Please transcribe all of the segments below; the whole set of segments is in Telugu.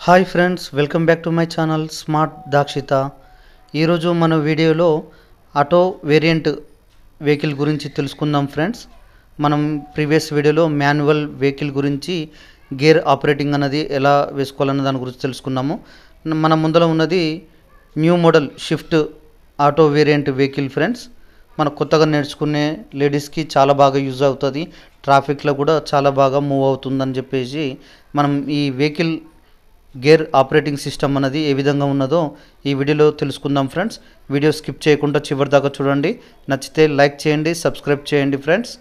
hi friends welcome back to my channel smart Dakshitha ఈరోజు మన వీడియోలో ఆటో వేరియంట్ వెహికల్ గురించి తెలుసుకుందాం ఫ్రెండ్స్ మనం ప్రీవియస్ వీడియోలో మాన్యువల్ వెహికల్ గురించి గేర్ ఆపరేటింగ్ అన్నది ఎలా వేసుకోవాలన్న దాని గురించి తెలుసుకున్నాము మన ముందర ఉన్నది new model shift auto variant vehicle friends మన కొత్తగా నేర్చుకునే లేడీస్కి చాలా బాగా యూజ్ అవుతుంది ట్రాఫిక్లో కూడా చాలా బాగా మూవ్ అవుతుందని చెప్పేసి మనం ఈ వెహికల్ గేర్ ఆపరేటింగ్ సిస్టమ్ అనేది ఏ విధంగా ఉన్నదో ఈ వీడియోలో తెలుసుకుందాం ఫ్రెండ్స్ వీడియో స్కిప్ చేయకుండా చివరి దాకా చూడండి నచ్చితే లైక్ చేయండి సబ్స్క్రైబ్ చేయండి ఫ్రెండ్స్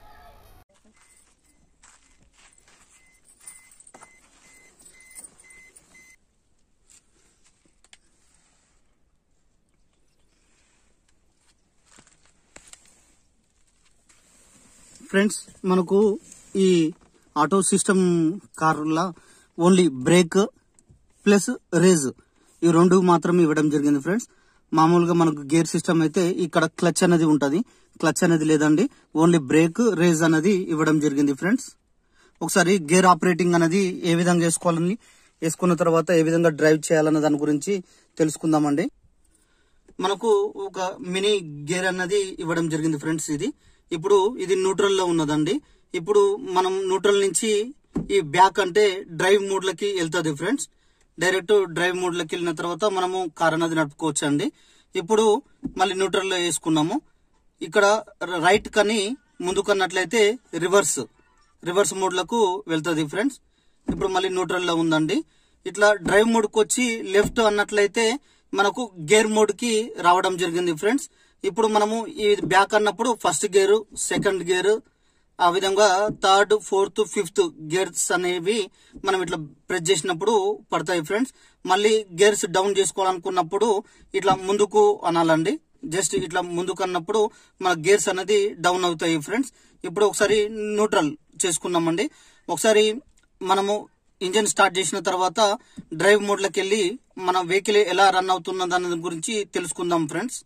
ఫ్రెండ్స్ మనకు ఈ ఆటో సిస్టమ్ కార్ల ఓన్లీ బ్రేక్ ప్లస్ రేజ్ ఈ రెండు మాత్రం ఇవ్వడం జరిగింది ఫ్రెండ్స్ మామూలుగా మనకు గేర్ సిస్టమ్ అయితే ఇక్కడ క్లచ్ అనేది ఉంటది క్లచ్ అనేది లేదండి ఓన్లీ బ్రేక్ రేజ్ అనేది ఇవ్వడం జరిగింది ఫ్రెండ్స్ ఒకసారి గేర్ ఆపరేటింగ్ అనేది ఏ విధంగా వేసుకోవాలని వేసుకున్న తర్వాత ఏ విధంగా డ్రైవ్ చేయాలన్న దాని గురించి తెలుసుకుందామండి మనకు ఒక మినీ గేర్ అన్నది ఇవ్వడం జరిగింది ఫ్రెండ్స్ ఇది ఇప్పుడు ఇది న్యూట్రల్ లో ఉన్నదండి ఇప్పుడు మనం న్యూట్రల్ నుంచి ఈ బ్యాక్ అంటే డ్రైవ్ మోడ్ లకి వెళ్తుంది ఫ్రెండ్స్ డైరెక్ట్ డ్రైవ్ మోడ్ లకి వెళ్ళిన తర్వాత మనము కార్ అనేది నడుపుకోవచ్చు అండి ఇప్పుడు మళ్ళీ న్యూట్రల్ లో వేసుకున్నాము ఇక్కడ రైట్ కని ముందు కన్నట్లయితే రివర్స్ రివర్స్ మోడ్ లకు వెళ్తుంది ఫ్రెండ్స్ ఇప్పుడు మళ్ళీ న్యూట్రల్ లో ఉందండి ఇట్లా డ్రైవ్ మోడ్ కి వచ్చి లెఫ్ట్ అన్నట్లయితే మనకు గేర్ మోడ్ కి రావడం జరిగింది ఫ్రెండ్స్ ఇప్పుడు మనము ఈ బ్యాక్ అన్నప్పుడు ఫస్ట్ గేర్ సెకండ్ గేర్ ఆ విధంగా థర్డ్ ఫోర్త్ ఫిఫ్త్ గేర్స్ అనేవి మనం ఇట్లా ప్రెస్ చేసినప్పుడు పడతాయి ఫ్రెండ్స్ మళ్ళీ గేర్స్ డౌన్ చేసుకోవాలనుకున్నప్పుడు ఇట్లా ముందుకు అనాలండి జస్ట్ ఇట్లా ముందుకు అన్నప్పుడు మన గేర్స్ అనేది డౌన్ అవుతాయి ఫ్రెండ్స్ ఇప్పుడు ఒకసారి న్యూట్రల్ చేసుకున్నామండి ఒకసారి మనము ఇంజన్ స్టార్ట్ చేసిన తర్వాత డ్రైవ్ మోడ్ లోకి వెళ్ళి మన వెహికల్ ఎలా రన్ అవుతున్న దాని గురించి తెలుసుకుందాం ఫ్రెండ్స్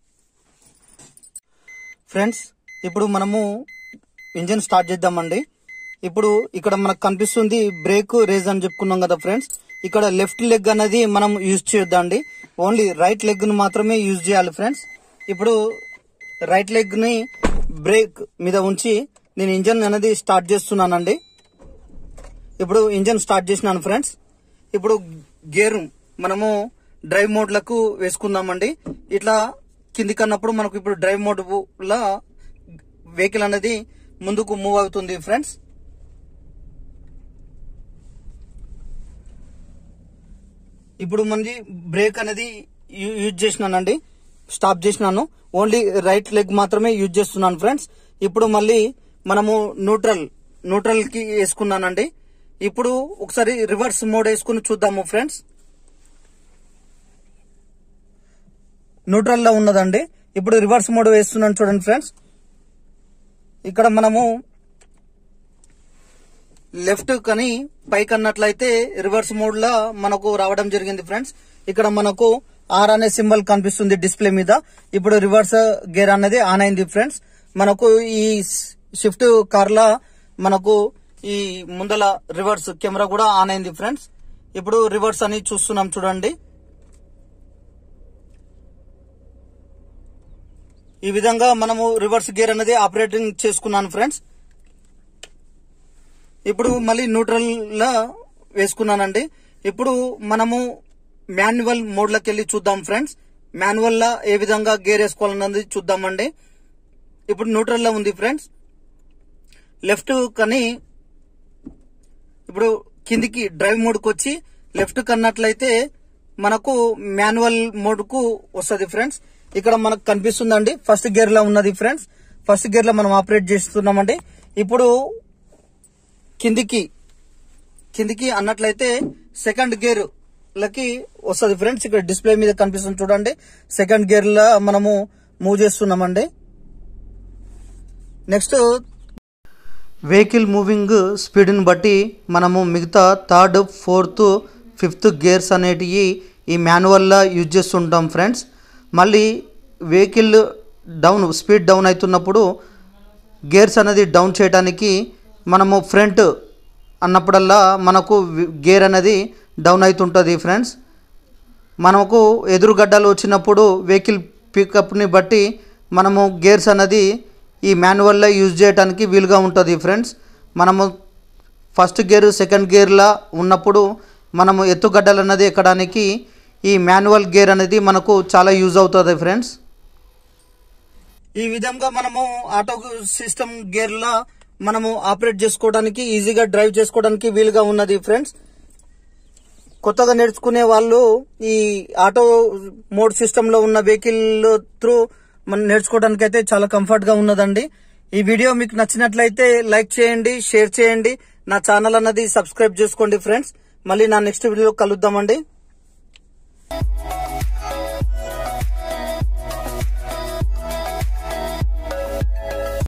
ఫ్రెండ్స్ ఇప్పుడు మనము ఇంజన్ స్టార్ట్ చేద్దామండి ఇప్పుడు ఇక్కడ మనకు కనిపిస్తుంది బ్రేక్ రేజ్ అని చెప్పుకున్నాం కదా ఫ్రెండ్స్ ఇక్కడ లెఫ్ట్ లెగ్ అనేది మనం యూజ్ చేయొద్దండి ఓన్లీ రైట్ లెగ్ ను మాత్రమే యూజ్ చేయాలి ఫ్రెండ్స్ ఇప్పుడు రైట్ లెగ్ ని బ్రేక్ మీద ఉంచి నేను ఇంజన్ అనేది స్టార్ట్ చేస్తున్నానండి ఇప్పుడు ఇంజన్ స్టార్ట్ చేసినాను ఫ్రెండ్స్ ఇప్పుడు గేర్ మనము డ్రైవ్ మోడ్ లకు వేసుకుందామండి ఇట్లా కిందికి అన్నప్పుడు మనకు ఇప్పుడు డ్రైవ్ మోడ్ లా వెహికల్ అనేది ముందుకు మూవ్ అవుతుంది ఫ్రెండ్స్ ఇప్పుడు మంది బ్రేక్ అనేది యూ- యూజ్ చేసినానండి స్టాప్ చేసినాను ఓన్లీ రైట్ లెగ్ మాత్రమే యూజ్ చేస్తున్నాను ఫ్రెండ్స్ ఇప్పుడు మళ్ళీ మనము న్యూట్రల్ న్యూట్రల్ కి వేసుకున్నానండి ఇప్పుడు ఒకసారి రివర్స్ మోడ్ వేసుకుని చూద్దాము ఫ్రెండ్స్ న్యూట్రల్ లో ఉన్నదండి ఇప్పుడు రివర్స్ మోడ్ వేస్తున్నాను చూడండి ఫ్రెండ్స్ ఇక్కడ మనము లెఫ్ట్ కని పైకి అన్నట్లయితే రివర్స్ మోడ్ లో మనకు రావడం జరిగింది ఫ్రెండ్స్ ఇక్కడ మనకు ఆర్ అనే సింబల్ కనిపిస్తుంది డిస్ప్లే మీద ఇప్పుడు రివర్స్ గేర్ అనేది ఆన్ అయింది ఫ్రెండ్స్ మనకు ఈ షిఫ్ట్ కార్ లా మనకు ఈ ముందల రివర్స్ కెమెరా కూడా ఆన్ అయింది ఫ్రెండ్స్ ఇప్పుడు రివర్స్ అని చూస్తున్నాం చూడండి ఈ విధంగా మనము రివర్స్ గేర్ అనేది ఆపరేటింగ్ చేసుకున్నాను ఫ్రెండ్స్ ఇప్పుడు మళ్ళీ న్యూట్రల్ లా వేసుకున్నానండి ఇప్పుడు మనము మాన్యువల్ మోడ్ లోకి వెళ్ళి చూద్దాం ఫ్రెండ్స్ మాన్యువల్ లా ఏ విధంగా గేర్ వేసుకోవాలన్నది చూద్దామండి ఇప్పుడు న్యూట్రల్ లో ఉంది ఫ్రెండ్స్ లెఫ్ట్ కని ఇప్పుడు కిందికి డ్రైవ్ మోడ్ కు వచ్చి లెఫ్ట్ కన్నట్లయితే మనకు మాన్యువల్ మోడ్ కు వస్తుంది ఫ్రెండ్స్ ఇక్కడ మనకు కనిపిస్తుందండి ఫస్ట్ గేర్ లో ఉన్నది ఫ్రెండ్స్ ఫస్ట్ గేర్ లో మనం ఆపరేట్ చేస్తున్నామండి ఇప్పుడు కిందికి కిందికి అన్నట్లయితే సెకండ్ గేర్ లకి వస్తుంది ఫ్రెండ్స్ ఇక్కడ డిస్ప్లే మీద కనిపిస్తుంది చూడండి సెకండ్ గేర్ లో మనము మూవ్ చేస్తున్నామండి నెక్స్ట్ వెహికల్ మూవింగ్ స్పీడ్ని బట్టి మనము మిగతా థర్డ్ ఫోర్త్ ఫిఫ్త్ గేర్స్ అనేటివి ఈ మాన్యువల్లో యూజ్ చేస్తుంటాం ఫ్రెండ్స్ మళ్ళీ వెహికల్ డౌన్ స్పీడ్ డౌన్ అవుతున్నప్పుడు గేర్స్ అనేది డౌన్ చేయడానికి మనము ఫ్రంట్ అన్నప్పుడల్లా మనకు వి- గేర్ అనేది డౌన్ అవుతుంటుంది ఫ్రెండ్స్ మనకు ఎదురుగడ్డలు వచ్చినప్పుడు వెహికల్ పికప్ని బట్టి మనము గేర్స్ అనేది ఈ మాన్యువల్లో యూజ్ చేయడానికి వీలుగా ఉంటుంది ఫ్రెండ్స్ మనము ఫస్ట్ గేర్ సెకండ్ గేర్లా ఉన్నప్పుడు మనము ఎత్తుగడ్డలు అనేది ఎక్కడానికి ఈ మాన్యువల్ గేర్ అనేది మనకు చాలా యూజ్ అవుతుంది ఫ్రెండ్స్ ఈ విధంగా మనము ఆటో సిస్టమ్ గేర్లా మనము ఆపరేట్ చేసుకోవడానికి ఈజీగా డ్రైవ్ చేసుకోవడానికి వీలుగా ఉన్నది ఫ్రెండ్స్ కొత్తగా నేర్చుకునే వాళ్ళు ఈ ఆటో మోడ్ సిస్టమ్ లో ఉన్న వెహికల్ త్రూ మనం నేర్చుకోవడానికి అయితే చాలా కంఫర్ట్ గా ఉన్నదండి ఈ వీడియో మీకు నచ్చినట్లయితే లైక్ చేయండి షేర్ చేయండి నా ఛానల్ అన్నది సబ్స్క్రైబ్ చేసుకోండి ఫ్రెండ్స్ మళ్ళీ నా నెక్స్ట్ వీడియో కలుద్దామండి